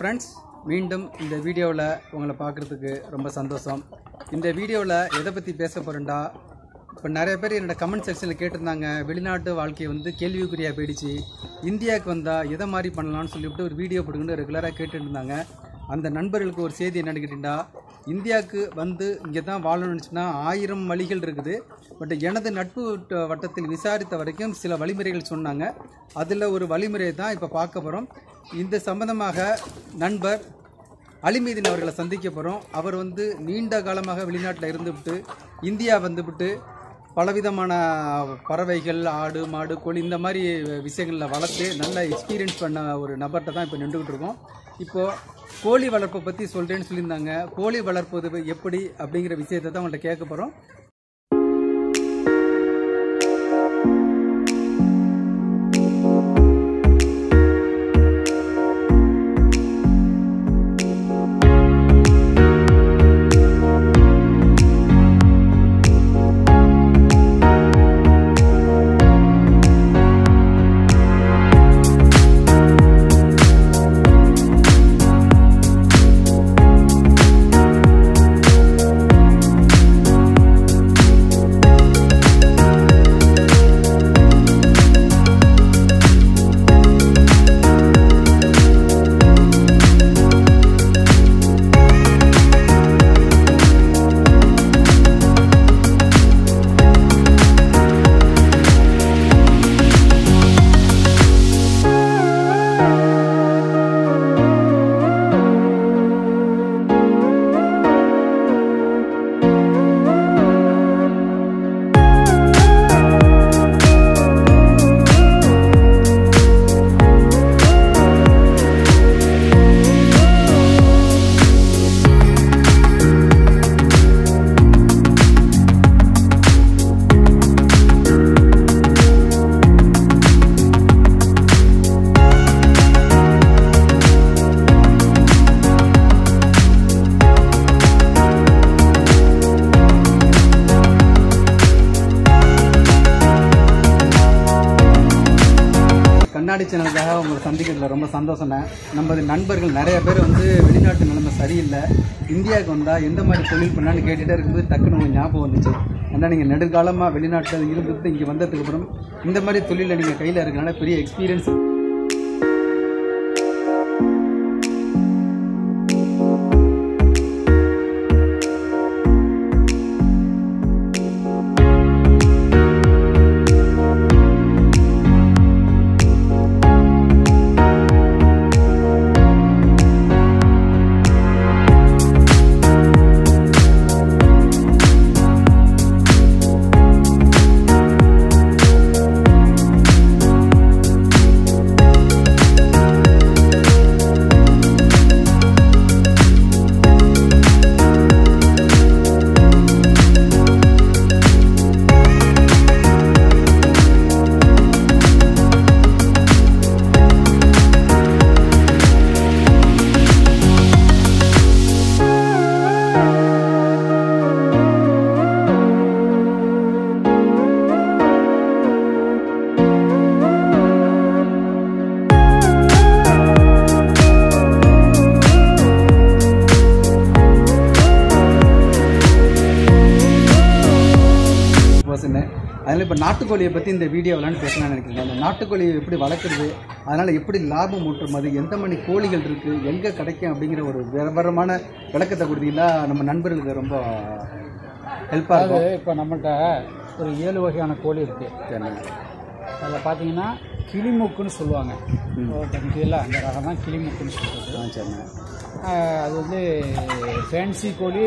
Friends மீண்டும் இந்த வீடியோவில் உங்களை பார்க்குறதுக்கு ரொம்ப சந்தோஷம் இந்த வீடியோவில் எதை பற்றி பேச போகிறேன்டா இப்போ நிறைய பேர் என்னோட கமெண்ட் செக்ஷனில் கேட்டிருந்தாங்க வெளிநாட்டு வாழ்க்கை வந்து கேள்விக்குறியாக போயிடுச்சு இந்தியாவுக்கு வந்தால் எதை மாதிரி பண்ணலாம்னு சொல்லிவிட்டு ஒரு வீடியோ போட்டுக்கிட்டு ரெகுலராக கேட்டுட்டு இருந்தாங்க அந்த நண்பர்களுக்கு ஒரு செய்தி என்னன்னு கேட்டிங்கன்னா இந்தியாவுக்கு வந்து இங்கே தான் வாழணும்னு நினச்சுன்னா ஆயிரம் வழிகள் இருக்குது பட் எனது நட்பு வட்ட- வட்டத்தில் விசாரித்த வரைக்கும் சில வழிமுறைகள் சொன்னாங்க அதில் ஒரு வழிமுறையை தான் இப்போ பார்க்க போகிறோம் இந்த சம்பந்தமாக நண்பர் அலிமீதின் அவர்களை சந்திக்க போகிறோம் அவர் வந்து நீண்ட காலமாக வெளிநாட்டில் இருந்துவிட்டு இந்தியா வந்துவிட்டு பலவிதமான பறவைகள் ஆடு மாடு கோழி இந்த மாதிரி விஷயங்களில் வளர்த்து நல்ல எக்ஸ்பீரியன்ஸ் பண்ண ஒரு நபர்கிட்ட தான் இப்போ நின்றுக்கிட்டு இருக்கோம் இப்போது கோழி வளர்ப்பை பற்றி சொல்கிறேன்னு சொல்லியிருந்தாங்க கோழி வளர்ப்பது எப்படி அப்படிங்கிற விஷயத்தை தான் உங்கள்கிட்ட கேட்க போகிறோம் கண்ணாடி சேனலுக்காக உங்களை சந்திக்கிறதுல ரொம்ப சந்தோஷம்ண்ணே நமது நண்பர்கள் நிறைய பேர் வந்து வெளிநாட்டு நிலைமை சரியில்லை இந்தியாவுக்கு வந்தால் எந்த மாதிரி தொழில் பண்ணான்னு கேட்டுகிட்டே இருக்கும்போது டக்குன்னு உங்களுக்கு ஞாபகம் வந்துச்சு ஏன்னா நீங்கள் நெடுங்காலமாக வெளிநாட்டில் இருந்துட்டு இங்கே வந்ததுக்கு அப்புறம் இந்த மாதிரி தொழிலில் நீங்கள் கையில் இருக்கனால பெரிய எக்ஸ்பீரியன்ஸ் பர்சன் அதனால் இப்போ நாட்டுக்கோழியை பற்றி இந்த வீடியோவிலான்னு பேசலாம்னு நினைக்கிறேன் அந்த நாட்டுக்கோழியை எப்படி வளர்க்குறது அதனால் எப்படி லாபம் ஊட்டும் அது எந்த மணி கோழிகள் இருக்குது எங்கே கிடைக்கும் அப்படிங்கிற ஒரு விவரமான விளக்கத்தை கொடுத்தீங்கன்னா நம்ம நண்பர்களுக்கு ரொம்ப ஹெல்ப்பாக இருக்கும் அதாவது இப்போ நம்மள்ட்ட ஒரு ஏழு வகையான கோழி இருக்கு சரிண்ணே. அதில் பார்த்தீங்கன்னா கிளிமூக்குன்னு சொல்லுவாங்க இல்லை அந்த ரகம் தான் கிளிமூக்குன்னு சொல்கிறது ஆ சரிண்ணே அது வந்து ஃபேன்சி கோழி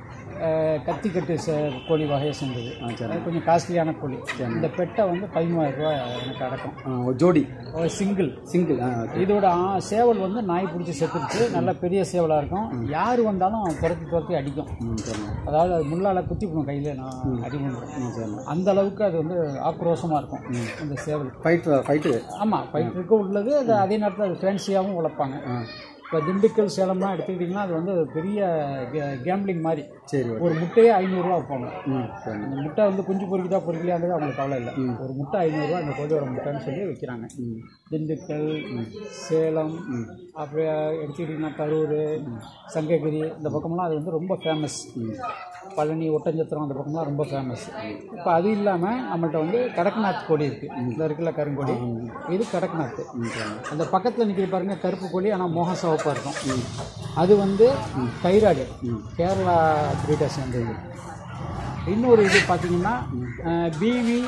ஆஹ், கத்திக்கட்டு ச- கோழி வகையை சேர்ந்தது ஆ சரி அது கொஞ்சம் காஸ்ட்லியான கோழி இந்த பெட்டை வந்து பதிமூவாயிரம் ரூபாய் எனக்கு அடக்கம் ஆ, ஒரு ஜோடி ஒரு சிங்கிள் சிங்கிள் ஆ ஓகே இதோட ஆ- சேவல் வந்து நாய் பிடிச்சி செத்துருச்சு நல்ல பெரிய சேவலாக இருக்கும் யார் வந்தாலும் துரத்தி துரத்தி அடிக்கும் ம் சரிண்ணே அதாவது அது முள்ளால் குத்தி போடும் கையில் நான் அடி பண்ணுறேன் ம் சரிண்ணே அந்த அளவுக்கு அது வந்து ஆக்ரோஷமாக இருக்கும் அந்த சேவல் ஃபைட் ஃபைட்டு ஆமாம் ஃபைட்டருக்கு உள்ளது அது அதே நேரத்தில் அது ஃபேன்சியாகவும் வளர்ப்பாங்க ஆ இப்போ திண்டுக்கல் சேலம்லாம் எடுத்துக்கிட்டிங்கன்னா அது வந்து பெரிய கேம்பிளிங் மாதிரி சரி ஓகே ஒரு முட்டையே ஐநூறுரூவா வைப்பாங்க ம் சரிண்ணா அந்த முட்டை வந்து குஞ்சு பொறிக்குதா பொறிக்கலையாங்கிறது அவங்களுக்கு கவலை இல்லை ஒரு முட்டை ஐநூறுரூவா அந்த கோழியோட முட்டைன்னு சொல்லி விற்கிறாங்க ம் திண்டுக்கல் சேலம் அப்புறம் எடுத்துக்கிட்டிங்கன்னா கரூர் சங்ககிரி இந்த பக்கமெல்லாம் அது வந்து ரொம்ப ஃபேமஸ் பழனி ஒட்டஞ்சத்திரம் அந்த பக்கம்லாம் ரொம்ப ஃபேமஸ் இப்போ அது இல்லாமல் நம்மள்ட்ட வந்து கடக்நாத் கோழி இருக்குது இந்த இருக்குல்ல கருங்கோழி இது கடக்நாத் அந்த பக்கத்தில் நிற்கிற பாருங்க கருப்பு கோழி ஆனால் மோக சிவப்பாக இருக்கும் அது வந்து கைராடு கேரளா பிரீடை சேர்ந்தது இன்னொரு இது பார்த்தீங்கன்னா பிவி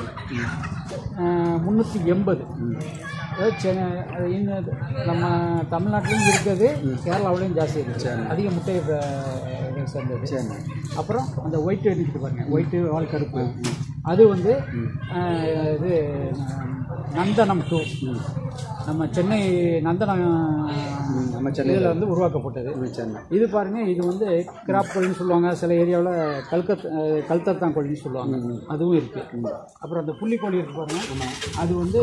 முந்நூற்றி எண்பது இன்னும் நம்ம தமிழ்நாட்டிலையும் இருக்குது கேரளாவிலையும் ஜாஸ்தி இருக்குது அதிக முட்டை அஹ், இதை சேர்ந்தது சரிண்ணா அப்புறம் அந்த ஒயிட் நிற்கிது பாருங்க ஒயிட்டு வால் கருப்பு அது வந்து அஹ், இது அஹ், நந்தனம் டூ நம்ம சென்னை நந்தனம் நம்ம சென்னை இதில் வந்து உருவாக்கப்பட்டது ம் சரிண்ணா இது பாருங்க இது வந்து கிராப் கோழின்னு சொல்லுவாங்க சில ஏரியாவில் கல்கத் அஹ், கல்தத்தான் கோழின்னு சொல்லுவாங்க அதுவும் இருக்கு அப்புறம் அந்த புள்ளிக்கோழி இருக்கு பாருங்க அது வந்து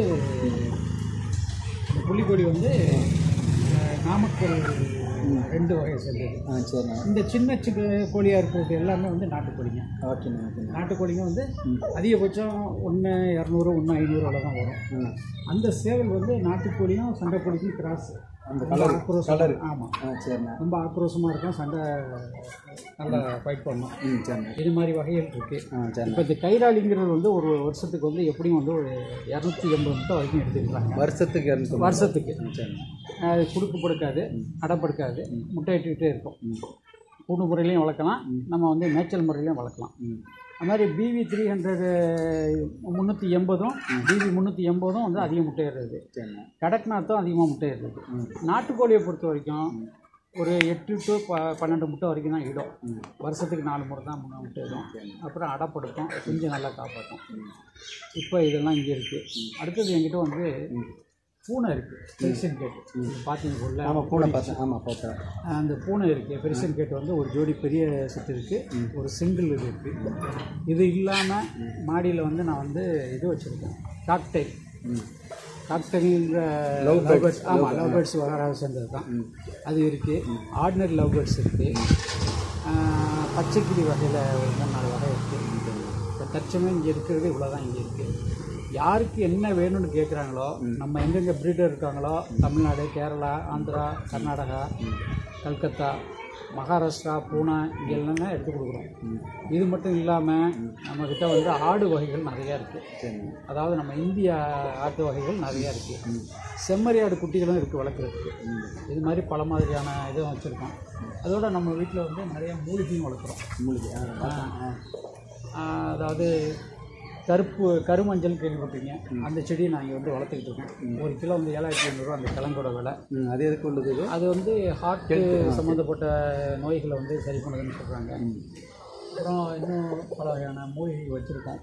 இந்த புள்ளிக்கோழி வந்து அஹ், நாமக்கல் ரெண்டு வகையை சேர்ந்தது ஆ சரிண்ணா இந்த சின்ன சின்ன கோழியாக இருக்கிறது எல்லாமே வந்து நாட்டுக்கோழிங்க ஓகேண்ணா ஓகேண்ணா நாட்டுக்கோழிங்க வந்து அதிகபட்சம் ஒன்று இரநூறு ஒன்று ஐநூறு அவ்வளோ தான் வரும் ம் அந்த சேவல் வந்து நாட்டுக்கோழியும் சண்டைக்கோழிக்கும் கிராஸ் அந்த ரொம்ப கலர் ஆக்ரோஷம் கலர் ஆமாம் ஆ சரிண்ணா ரொம்ப ஆக்ரோஷமாக இருக்கும் சண்டை நல்லா ஃபைட் பண்ணும் ம் சரிண்ணா இது மாதிரி வகைகள் இருக்குது ஆ சரிண்ணா இப்போ இந்த கைராளிங்கிறது வந்து ஒரு வருஷத்துக்கு வந்து எப்படியும் வந்து ஒரு இரநூத்தி எண்பது முட்டை வரைக்கும் எடுத்துக்கிறாங்க வருஷத்துக்கு இரநூத்தி வருஷத்துக்கு ம் சரிண்ணா அது குடுக்கு படுக்காது அடைப்படுக்காது முட்டை இட்டுக்கிட்டே இருக்கும் கூண்டு முறையிலையும் வளர்க்கலாம் நம்ம வந்து மேய்ச்சல் முறையிலையும் வளர்க்கலாம் ம் அது மாதிரி பிவி த்ரீ ஹண்ட்ரடு முந்நூற்றி எண்பதும் பிவி முந்நூற்றி எண்பதும் வந்து அதிக முட்டையிடுறது சரிண்ணா கடக்நாத்தும் அதிகமாக முட்டையிடுறது நாட்டுக்கோழியை பொறுத்த வரைக்கும் ஒரு எட்டு டு ப பன்னெண்டு முட்டை வரைக்கும் தான் இடும் வருஷத்துக்கு நாலு முறை தான் மூணு முட்டை இடும் அப்புறம் அடைப்படுத்தும் குஞ்சு நல்லா காப்பாற்றும் இப்போ இதெல்லாம் இங்கே இருக்குது அடுத்தது என்கிட்ட வந்து பூனை இருக்குது பெரிசன் கேட்டு பார்த்தீங்க போல ஆமாம் பூனை பார்த்தேன் ஆமாம் பார்த்தேன் அந்த பூனை இருக்குது பெரிசன் கேட் வந்து ஒரு ஜோடி பெரிய செட் இருக்குது ஒரு சிங்கிள் இது இருக்குது இது இல்லாமல் மாடியில் வந்து நான் வந்து இது வச்சுருக்கேன் காக்டைல் காக்டைல்ங்கிற லவ் பேர்ட்ஸ் ஆமாம் லவ் பேர்ட்ஸ் வகையாக சேர்ந்தது தான் அது இருக்குது ஆர்டினரி லவ் பேர்ட்ஸ் இருக்குது பச்சைக்கிளி வகையில் ஒரு மூணு நாலு வகை இருக்குது இப்போ தற்சமயம் இங்கே இருக்கிறது இவ்வளோ தான் இங்கே இருக்குது யாருக்கு என்ன வேணும்னு கேட்குறாங்களோ நம்ம எங்கெங்கே பிரீடர் இருக்காங்களோ தமிழ்நாடு கேரளா ஆந்திரா கர்நாடகா கல்கத்தா மகாராஷ்டிரா பூனா இங்கே எல்லாமே எடுத்து கொடுக்குறோம் இது மட்டும் இல்லாமல் நம்மக்கிட்ட வந்து ஆடு வகைகள் நிறையா இருக்குது சரிண்ணா அதாவது நம்ம இந்திய ஆட்டு வகைகள் நிறையா இருக்குது செம்மறி ஆடு குட்டிகளும் இருக்குது வளர்க்குறதுக்கு இது மாதிரி பல மாதிரியான இதுவும் வச்சுருக்கோம் அதோட நம்ம வீட்டில் வந்து நிறைய மூலிகையும் வளர்க்குறோம் மூலிகை ஆ ஆ, அதாவது கருப்பு கருமஞ்சள் கேள்விப்பட்டீங்க அந்த செடியை நான் இங்கே வந்து வளர்த்துக்கிட்டு இருக்கேன் ஒரு கிலோ வந்து ஏழாயிரத்தி ஐநூறுரூவா அந்த கிழங்கோட விலை ம் அது எதுக்கு உள்ளது இது அது வந்து ஹார்ட் சம்மந்தப்பட்ட நோய்களை வந்து சரி பண்ணுதுன்னு சொல்கிறாங்க அப்புறம் இன்னும் பல வகையான மூலிகை வச்சுருக்கோம்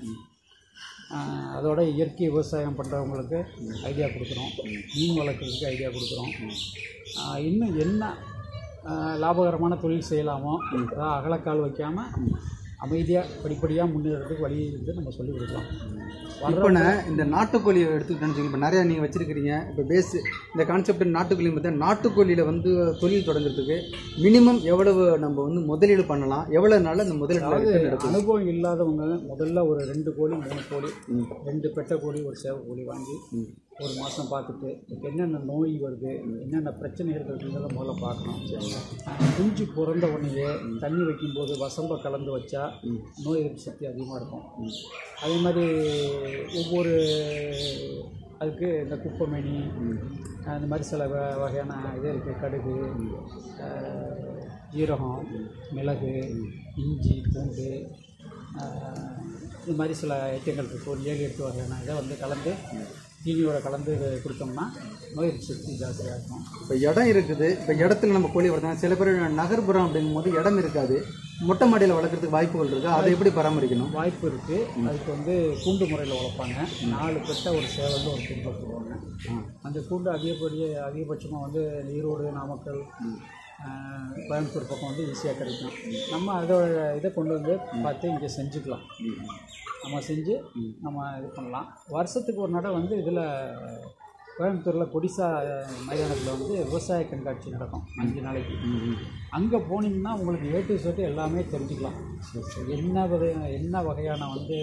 அதோட இயற்கை விவசாயம் பண்ணுறவங்களுக்கு ஐடியா கொடுக்குறோம் மீன் வளர்க்குறதுக்கு ஐடியா கொடுக்குறோம் ஆ, இன்னும் என்ன ஆ, லாபகரமான தொழில் செய்யலாமோ அதாவது அகலக்கால் வைக்காமல் அமைதியாக படிப்படியாக முன்னேறதுக்கு வழி வந்து நம்ம சொல்லிக் கொடுக்கலாம் இப்போ நான் இந்த நாட்டுக்கோழியை எடுத்துக்கிட்டேன்னு வச்சுக்கோங்க இப்போ நிறையா நீங்கள் வச்சிருக்கிறீங்க இப்போ பேஸ் இந்த கான்செப்ட் நாட்டுக்கோழி பார்த்தா நாட்டுக்கோழியில் வந்து தொழில் தொடங்குறதுக்கு மினிமம் எவ்வளவு நம்ம வந்து முதலீடு பண்ணலாம் எவ்வளோ நாள் அந்த முதலீடு return எடுக்கும் அனுபவம் இல்லாதவங்க முதல்ல ஒரு ரெண்டு கோழி மூணு கோழி ரெண்டு பெட்டை கோழி ஒரு சேவை கோழி வாங்கி ஒரு மாதம் பார்த்துட்டு இதுக்கு என்னென்ன நோய் வருது என்னென்ன பிரச்சனைகள் இருக்குங்கிறத முதல்ல பார்க்கணும் அஹ் குஞ்சு பிறந்த உடனேயே தண்ணி வைக்கும்போது வசம்ப கலந்து வச்சா நோய் எதிர்ப்பு சக்தி அதிகமாக இருக்கும் அதே மாதிரி ஒவ்வொரு அதுக்கு இந்த குப்பைமேனி அந்த மாதிரி சில வ- வகையான இது இருக்குது கடுகு அஹ், ஜீரகம் மிளகு இஞ்சி பூண்டு அஹ், இது மாதிரி சில ஐட்டங்கள் இருக்குது ஒரு ஏழு எட்டு வகையான இதை வந்து கலந்து தீனியோட கலந்து கொடுத்தோம்னா நோய் எதிர்ப்பு சக்தி ஜாஸ்தியாக இருக்கும் இப்போ இடம் இருக்குது இப்போ இடத்துல நம்ம கோழி வளர்த்தோம் சில பேர் நகர்ப்புறம் அப்படிங்கும்போது இடம் இருக்காது மொட்டை மாடியில் வளர்க்குறதுக்கு வாய்ப்புகள் இருக்குது அதை எப்படி பராமரிக்கணும் வாய்ப்பு இருக்குது அதுக்கு வந்து கூண்டு முறையில் வளர்ப்பாங்க நாலு பெட்டை ஒரு சேவல் ஒரு கூண்டு போடுவாங்க அந்த கூண்டு அதிகப்படிய அதிகபட்சமாக வந்து ஈரோடு நாமக்கல் ஆஹ், கோயம்புத்தூர் பக்கம் வந்து ஈஸியாக கிடைக்கும் நம்ம அதோட இதை கொண்டு வந்து பார்த்து இங்கே செஞ்சுக்கலாம் நம்ம செஞ்சு நம்ம இது பண்ணலாம் வருஷத்துக்கு ஒரு நடை வந்து இதில் கோயம்புத்தூரில் கொடிசா மைதானத்தில் வந்து விவசாய கண்காட்சி நடக்கும் அஞ்சு நாளைக்கு அங்கே போனீங்கன்னா உங்களுக்கு ஏ டு செட்டு எல்லாமே தெரிஞ்சுக்கலாம் என்ன வகை என்ன வகையான வந்து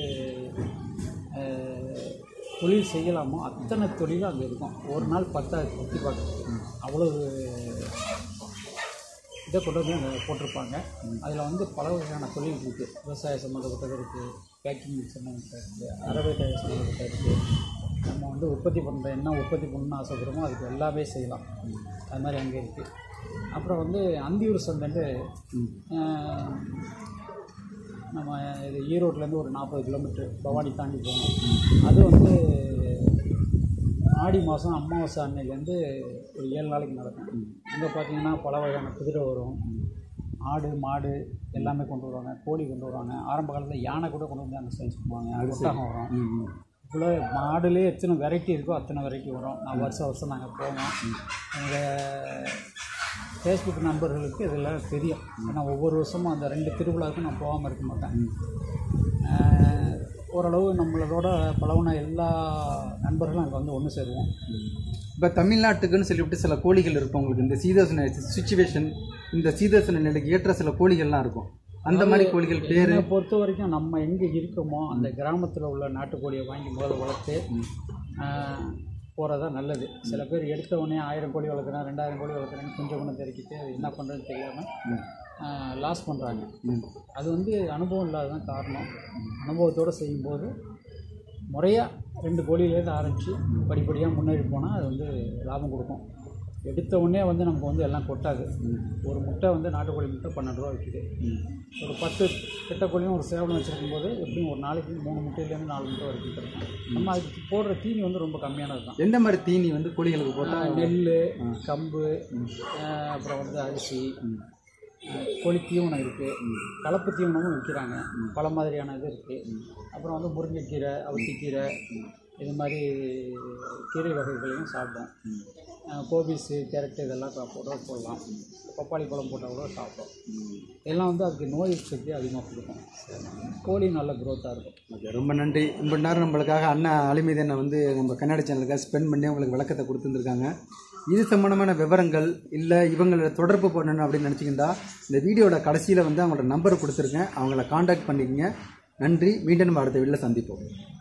அஹ், தொழில் செய்யலாமோ அத்தனை தொழிலும் அங்கே இருக்கும் ஒரு நாள் பத்தா சுற்றி பார்க்க அவ்வளவு இதை கொண்டு வந்து அங்கே போட்டிருப்பாங்க அதில் வந்து பல வகையான தொழில் இருக்குது விவசாய சம்மந்தப்பட்டது இருக்குது பேக்கிங் சம்மந்தப்பட்டது இருக்குது அறவை தயார் சம்மந்தப்பட்டது இருக்குது நம்ம வந்து உற்பத்தி பண்ணுற என்ன உற்பத்தி பண்ணணும்னு ஆசைப்படுறோமோ அதுக்கு எல்லாமே செய்யலாம் அது மாதிரி அங்கே இருக்குது அப்புறம் வந்து அந்தியூர் சந்தைன்ட்டு ஆஹ், நம்ம இது ஈரோட்லேருந்து ஒரு நாற்பது கிலோமீட்டர் பவானி தாண்டி போகணும் அது வந்து ஆடி மாதம் அமாவாசை அன்னையிலேருந்து ஒரு ஏழு நாளைக்கு நடக்கும் அங்கே பார்த்தீங்கன்னா பல வகையான குதிரை வரும் ஆடு மாடு எல்லாமே கொண்டு வருவாங்க கோழி கொண்டு வருவாங்க ஆரம்ப காலத்தில் யானை கூட கொண்டு வந்து அங்கே சேல்ஸ் பண்ணுவாங்க ஒட்டகம் வரும் இவ்வளோ மாடுலேயே எத்தனை வெரைட்டி இருக்கோ அத்தனை வெரைட்டி வரும் நான் வருஷம் வருஷம் நாங்கள் போவோம் எங்கள் ஃபேஸ்புக் நண்பர்களுக்கு இதெல்லாம் தெரியும் ஏன்னா ஒவ்வொரு வருஷமும் அந்த ரெண்டு திருவிழாவுக்கும் நான் போகாமல் இருக்க மாட்டேன் ஆஹ் ஓரளவு நம்மளோட பழகுன எல்லா நண்பர்களும் அங்கே வந்து ஒன்று சேருவோம் இப்போ தமிழ்நாட்டுக்குன்னு சொல்லிவிட்டு சில கோழிகள் இருக்கும் உங்களுக்கு இந்த சீதோசன சுச்சுவேஷன் இந்த சீதோசன நிலைக்கு ஏற்ற சில கோழிகள்லாம் இருக்கும் அந்த மாதிரி கோழிகள் பேர் என்னை பொறுத்த வரைக்கும் நம்ம எங்கே இருக்கோமோ அந்த கிராமத்தில் உள்ள நாட்டுக்கோழியை வாங்கி முதல்ல வளர்த்து போகிறது தான் நல்லது சில பேர் எடுத்த உடனே ஆயிரம் கோழி வளர்க்குறேன் ரெண்டாயிரம் கோழி வளர்க்குறேன்னு கொஞ்சம் கொஞ்சம் தெரிக்கிட்டு அது என்ன பண்ணுறதுன்னு தெரியாமல் லாஸ் பண்ணுறாங்க அது வந்து அனுபவம் இல்லாததான் காரணம் அனுபவத்தோடு செய்யும்போது முறையாக ரெண்டு கோழியிலேருந்து ஆரம்பித்து படிப்படியாக முன்னேறி போனால் அது வந்து லாபம் கொடுக்கும் எடுத்த உடனே வந்து நமக்கு வந்து எல்லாம் கொட்டாது ஒரு முட்டை வந்து நாட்டுக்கோழி முட்டை பன்னெண்டு ரூபா விற்கிது ஒரு பத்து பெட்டக்கோழியும் ஒரு சேவலம் வச்சுருக்கும் போது எப்படியும் ஒரு நாளைக்கு மூணு முட்டையிலேருந்து நாலு முட்டை வரைக்கும் கிடைக்கும் நம்ம அதுக்கு போடுற தீனி வந்து ரொம்ப கம்மியானது தான் எந்த மாதிரி தீனி வந்து கோழிகளுக்கு போட்டால் நெல் கம்பு ஆஹ் அப்புறம் வந்து அரிசி ஆஹ் கோழி தீவனம் இருக்குது கலப்பு தீவனமும் விற்கிறாங்க பல மாதிரியான இது இருக்குது அப்புறம் வந்து முருங்கைக்கீரை அவுத்திக்கீரை இது மாதிரி கீரை வகைகளையும் சாப்பிடும் ஆஹ் கோபிஸு கேரட்டு இதெல்லாம் கா- போட்டு போடலாம் பப்பாளி பழம் போட்டால் கூட சாப்பிடும் இதெல்லாம் வந்து அதுக்கு நோய் சக்தி அதிகமாக கொடுக்கும் கோழி நல்ல க்ரோத்தாக இருக்கும் ஓகே ரொம்ப நன்றி ரொம்ப நேரம் நம்மளுக்காக அண்ணன் அலிமீதனை வந்து நம்ம கன்னட சேனலுக்காக ஸ்பெண்ட் பண்ணி உங்களுக்கு விளக்கத்தை கொடுத்துருந்துருக்காங்க இது சம்பந்தமான விவரங்கள் இல்லை இவங்கள தொடர்பு பண்ணணும் அப்படின்னு நினச்சிக்கிட்டா இந்த வீடியோட கடைசியில் வந்து அவங்களோட நம்பர் கொடுத்துருக்கேன் அவங்கள காண்டாக்ட் பண்ணிக்கங்க நன்றி மீண்டும் நம்ம அடுத்த வீட்டில் சந்திப்போம்